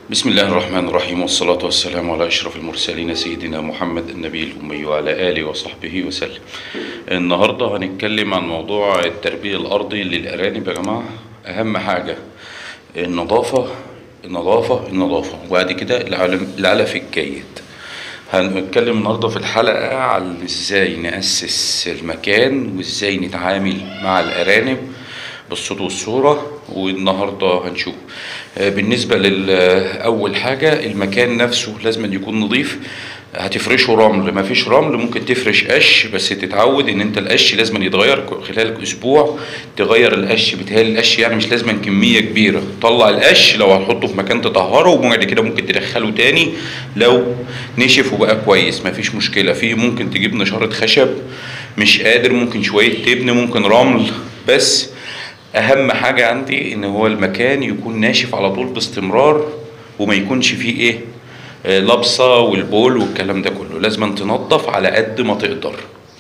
بسم الله الرحمن الرحيم والصلاة والسلام على أشرف المرسلين سيدنا محمد النبي الأمي وعلى آله وصحبه وسلم النهاردة هنتكلم عن موضوع التربية الأرضي للأرانب يا جماعة أهم حاجة النظافة النظافة النظافة وبعد كده العلم العلف الجيد هنتكلم النهاردة في الحلقة على ازاي نأسس المكان وازاي نتعامل مع الأرانب بالصوت والصورة والنهاردة هنشوف آه، بالنسبة لأول حاجة المكان نفسه لازم يكون نظيف هتفرشه رمل مفيش رمل ممكن تفرش قش بس تتعود ان انت القش لازم يتغير خلال اسبوع تغير القش بتهيألي القش يعني مش لازم كمية كبيرة طلع القش لو هتحطه في مكان تطهره وبعد كده ممكن تدخله تاني لو نشف وبقى كويس مفيش مشكلة فيه ممكن تجيب نشارة خشب مش قادر ممكن شوية تبن ممكن رمل بس اهم حاجة عندي ان هو المكان يكون ناشف على طول باستمرار وما يكونش فيه ايه آه، لبصة والبول والكلام ده كله لازم تنظف على قد ما تقدر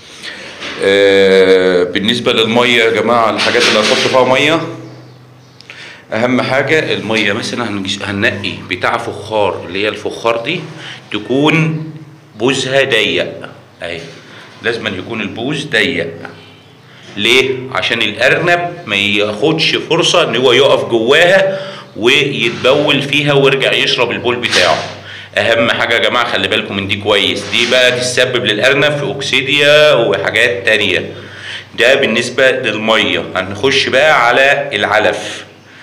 آه، بالنسبة للمية يا جماعة الحاجات اللي هتحط فيها مية اهم حاجة المية مثلا هنجيس- هننقي بتاع فخار اللي هي الفخار دي تكون بوزها ضيق اهي لازم يكون البوز ضيق ليه؟ عشان الارنب ما ياخدش فرصه ان هو يقف جواها ويتبول فيها ويرجع يشرب البول بتاعه. اهم حاجه يا جماعه خلي بالكم من دي كويس دي بقى تسبب للارنب في اوكسيديا وحاجات تانية. ده بالنسبه للميه هنخش بقى على العلف.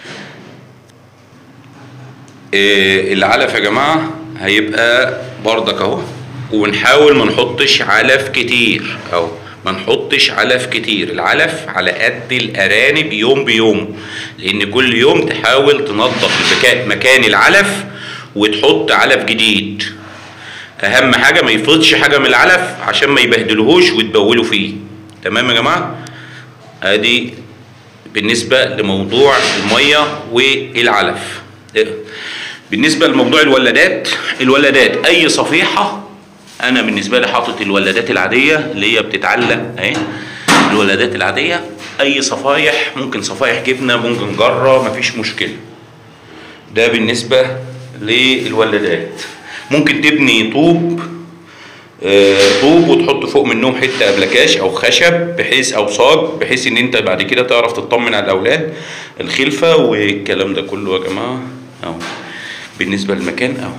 إيه العلف يا جماعه هيبقى بردك اهو ونحاول ما نحطش علف كتير اهو ما نحطش علف كتير العلف على قد الارانب يوم بيوم لان كل يوم تحاول تنظف المكان مكان العلف وتحط علف جديد اهم حاجه ما يفضش حاجه من العلف عشان ما يبهدلوهوش ويتبولوا فيه تمام يا جماعه ادي بالنسبه لموضوع الميه والعلف بالنسبه لموضوع الولادات الولادات اي صفيحه انا بالنسبه لي حاطط الولادات العاديه اللي هي بتتعلق اهي الولادات العاديه اي صفايح ممكن صفايح جبنه ممكن جره مفيش مشكله ده بالنسبه للولادات ممكن تبني طوب آه، طوب وتحط فوق منهم حته ابلكاش او خشب بحيث او صاج بحيث ان انت بعد كده تعرف تطمن على الاولاد الخلفه والكلام ده كله يا جماعه اهو بالنسبه للمكان اهو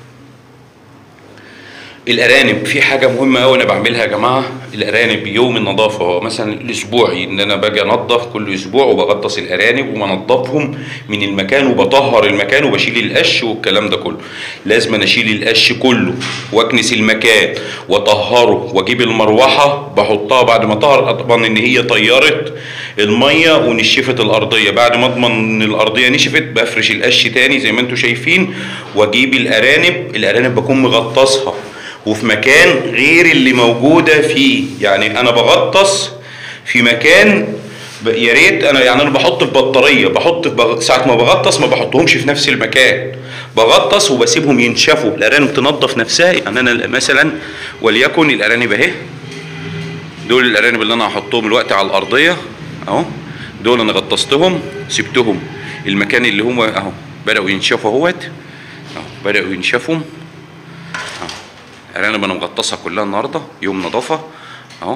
الارانب في حاجه مهمه قوي انا بعملها يا جماعه الارانب يوم النظافه هو مثلا الاسبوعي ان انا باجي انظف كل اسبوع وبغطس الارانب وبنضفهم من المكان وبطهر المكان وبشيل القش والكلام ده كله لازم أنا اشيل القش كله واكنس المكان واطهره واجيب المروحه بحطها بعد ما طهر اضمن ان هي طيرت الميه ونشفت الارضيه بعد ما اضمن ان الارضيه نشفت بفرش القش تاني زي ما انتم شايفين واجيب الارانب الارانب بكون مغطسها وفي مكان غير اللي موجوده فيه يعني انا بغطس في مكان ب- يا ريت انا يعني انا بحط في بطاريه بحط في بغ... ساعه ما بغطس ما بحطهمش في نفس المكان بغطس وبسيبهم ينشفوا الارانب تنظف نفسها يعني انا مثلا وليكن الارانب اهي دول الارانب اللي انا هحطهم الوقت على الارضيه اهو دول انا غطستهم سبتهم المكان اللي هم اهو بداوا ينشفوا اهوت اهو بداوا ينشفوا اهو الارانب انا مغطسها كلها النهارده يوم نظافه اهو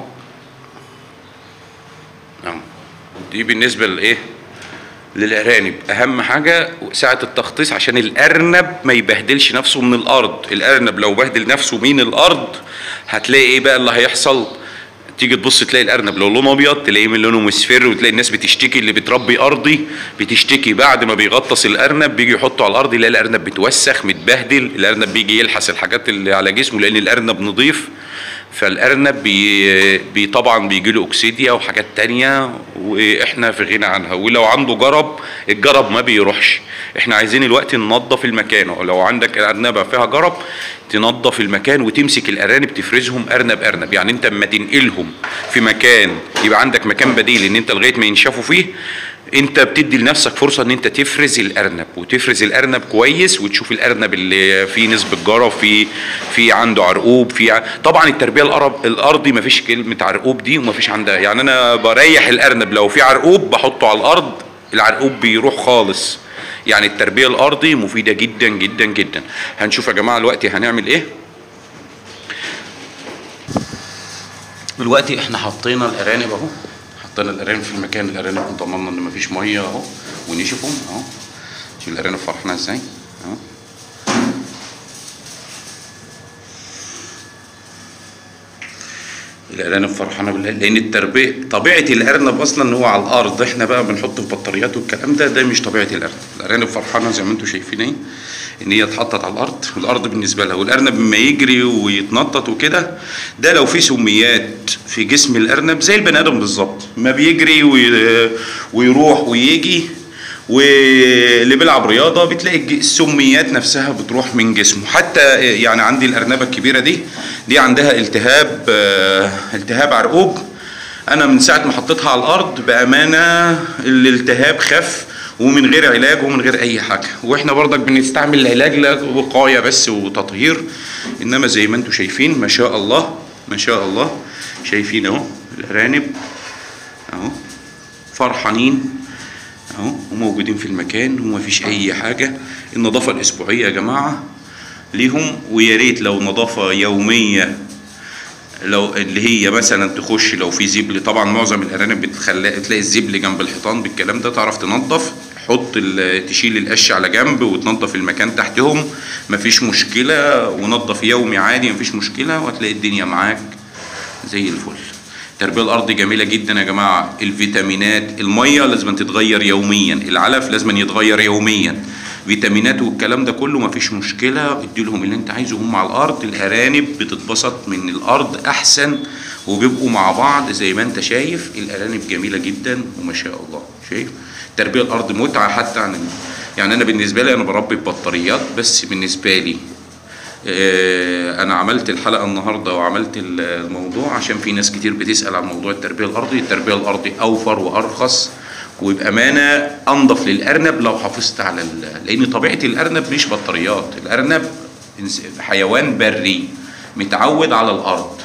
اهو دي بالنسبه لايه للارانب اهم حاجه ساعه التغطيس عشان الارنب ما يبهدلش نفسه من الارض الارنب لو بهدل نفسه من الارض هتلاقي ايه بقى اللي هيحصل تيجي تبص تلاقي الارنب لو لونه ابيض تلاقيه من لونه مصفر وتلاقي الناس بتشتكي اللي بتربي ارضي بتشتكي بعد ما بيغطس الارنب بيجي يحطه على الارض يلاقي الارنب بتوسخ متبهدل الارنب بيجي يلحس الحاجات اللي على جسمه لان الارنب نظيف فالارنب بي, بي طبعا بيجي له اكسيديا وحاجات تانية واحنا في غنى عنها ولو عنده جرب الجرب ما بيروحش احنا عايزين الوقت ننظف المكان ولو عندك ارنبه فيها جرب تنظف المكان وتمسك الارانب تفرزهم ارنب ارنب يعني انت اما تنقلهم في مكان يبقى عندك مكان بديل ان انت لغايه ما ينشفوا فيه انت بتدي لنفسك فرصه ان انت تفرز الارنب وتفرز الارنب كويس وتشوف الارنب اللي فيه نسبه جرب في في عنده عرقوب في ع- طبعا التربيه الأرب الارضي ما فيش كلمه عرقوب دي وما فيش عندها يعني انا بريح الارنب لو في عرقوب بحطه على الارض العرقوب بيروح خالص يعني التربيه الارضي مفيده جدا جدا جدا هنشوف يا جماعه دلوقتي هنعمل ايه دلوقتي احنا حطينا الارانب اهو حطينا الارانب في المكان الارانب ضمننا ان مفيش ميه اهو ونشفهم اهو شوف الارانب فرحانه ازاي اهو الارانب فرحانه بالله لان التربيه طبيعه الارنب اصلا ان هو على الارض احنا بقى بنحطه في بطاريات والكلام ده ده مش طبيعه الارنب الارانب فرحانه زي ما انتم شايفين اهي ان هي اتحطت على الارض والارض بالنسبه لها والارنب لما يجري ويتنطط وكده ده لو في سميات في جسم الارنب زي البني ادم بالظبط ما بيجري وي- ويروح ويجي واللي بيلعب رياضه بتلاقي الج- السميات نفسها بتروح من جسمه حتى يعني عندي الارنبه الكبيره دي دي عندها التهاب آه، التهاب عرقوب انا من ساعه ما حطيتها على الارض بامانه الالتهاب خف ومن غير علاج ومن غير اي حاجه واحنا برضك بنستعمل العلاج لوقايه بس وتطهير انما زي ما انتم شايفين ما شاء الله ما شاء الله شايفين اهو الارانب اهو فرحانين اهو وموجودين في المكان وما فيش اي حاجه النظافه الاسبوعيه يا جماعه ليهم ويا ريت لو نظافه يوميه لو اللي هي مثلا تخش لو في زبل طبعا معظم الارانب بتخلي تلاقي الزبل جنب الحيطان بالكلام ده تعرف تنظف حط ال- تشيل القش على جنب وتنظف المكان تحتهم مفيش مشكله ونظف يومي عادي مفيش مشكله وهتلاقي الدنيا معاك زي الفل التربيه الارضي جميله جدا يا جماعه الفيتامينات الميه لازم تتغير يوميا العلف لازم يتغير يوميا فيتامينات والكلام ده كله مفيش مشكله ادي لهم اللي انت عايزه هم على الارض الارانب بتتبسط من الارض احسن وبيبقوا مع بعض زي ما انت شايف الارانب جميله جدا وما شاء الله شايف تربيه الارض متعه حتى عن ال- يعني انا بالنسبه لي انا بربي ببطاريات بس بالنسبه لي آه، انا عملت الحلقه النهارده وعملت الموضوع عشان في ناس كتير بتسال عن موضوع التربيه الارضي التربيه الارضي اوفر وارخص وبامانه انضف للارنب لو حافظت على ال- لان طبيعه الارنب مش بطاريات الارنب إنس- حيوان بري متعود على الارض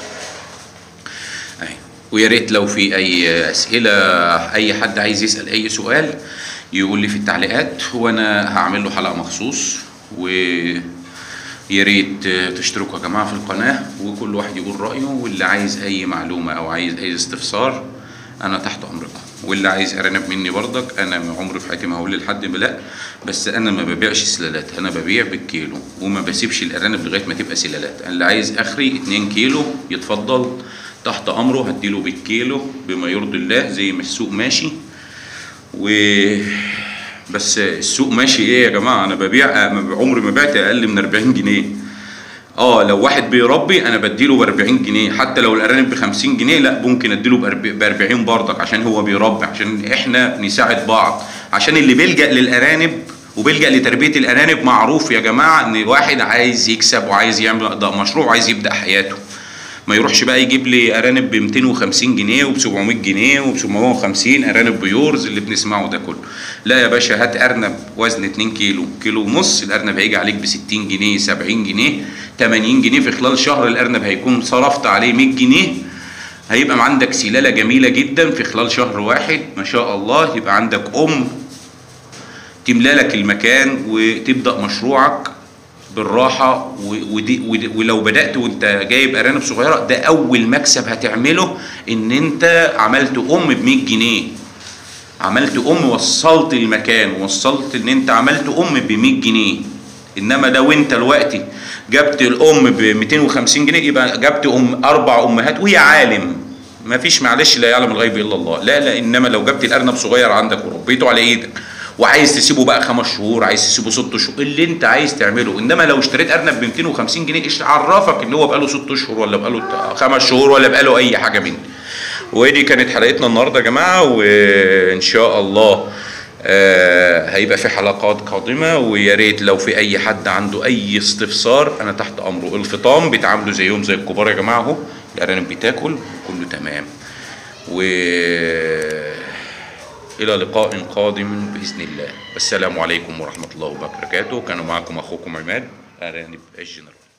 أهي. ويا ريت لو في اي اسئله اي حد عايز يسال اي سؤال يقول لي في التعليقات وانا هعمل له حلقه مخصوص و يا ريت تشتركوا يا جماعه في القناه وكل واحد يقول رايه واللي عايز اي معلومه او عايز اي استفسار انا تحت امركم واللي عايز ارنب مني برضك انا عمري في حياتي ما هقول لحد لا بس انا ما ببيعش سلالات انا ببيع بالكيلو وما بسيبش الارانب لغايه ما تبقى سلالات اللي عايز اخري 2 كيلو يتفضل تحت امره هديله بالكيلو بما يرضي الله زي ما السوق ماشي و بس السوق ماشي ايه يا جماعه انا ببيع عمري ما بعت اقل من 40 جنيه اه لو واحد بيربي انا بديله ب 40 جنيه حتى لو الارانب ب 50 جنيه لا ممكن اديله ب 40 برضك عشان هو بيربي عشان احنا نساعد بعض عشان اللي بيلجأ للارانب وبيلجأ لتربية الارانب معروف يا جماعة ان واحد عايز يكسب وعايز يعمل ده مشروع وعايز يبدأ حياته ما يروحش بقى يجيب لي ارانب ب 250 جنيه وب 700 جنيه وب 750 ارانب بيورز اللي بنسمعه ده كله لا يا باشا هات ارنب وزن 2 كيلو كيلو ونص الارنب هيجي عليك ب 60 جنيه 70 جنيه 80 جنيه في خلال شهر الارنب هيكون صرفت عليه 100 جنيه هيبقى عندك سلالة جميلة جدا في خلال شهر واحد ما شاء الله يبقى عندك أم تملى لك المكان وتبدأ مشروعك بالراحة و- ودي ودي ولو بدأت وانت جايب أرانب صغيرة ده أول مكسب هتعمله إن أنت عملت أم ب 100 جنيه عملت أم وصلت المكان وصلت إن أنت عملت أم ب 100 جنيه إنما ده وأنت دلوقتي جبت الأم ب 250 جنيه يبقى جبت أم أربع أمهات وهي عالم ما فيش معلش لا يعلم الغيب إلا الله لا لا إنما لو جبت الأرنب صغير عندك وربيته على إيدك وعايز تسيبه بقى خمس شهور عايز تسيبه ست شهور اللي انت عايز تعمله انما لو اشتريت ارنب ب 250 جنيه ايش عرفك ان هو بقاله ست اشهر ولا بقاله خمس شهور ولا بقاله اي حاجه مني ودي كانت حلقتنا النهارده يا جماعه وان شاء الله آه هيبقى في حلقات قادمه ويا ريت لو في اي حد عنده اي استفسار انا تحت امره الفطام بيتعاملوا زيهم زي الكبار يا جماعه اهو الارانب بتاكل كله تمام و إلى لقاء قادم بإذن الله والسلام عليكم ورحمة الله وبركاته كانوا معكم أخوكم عماد أرانب الجنرال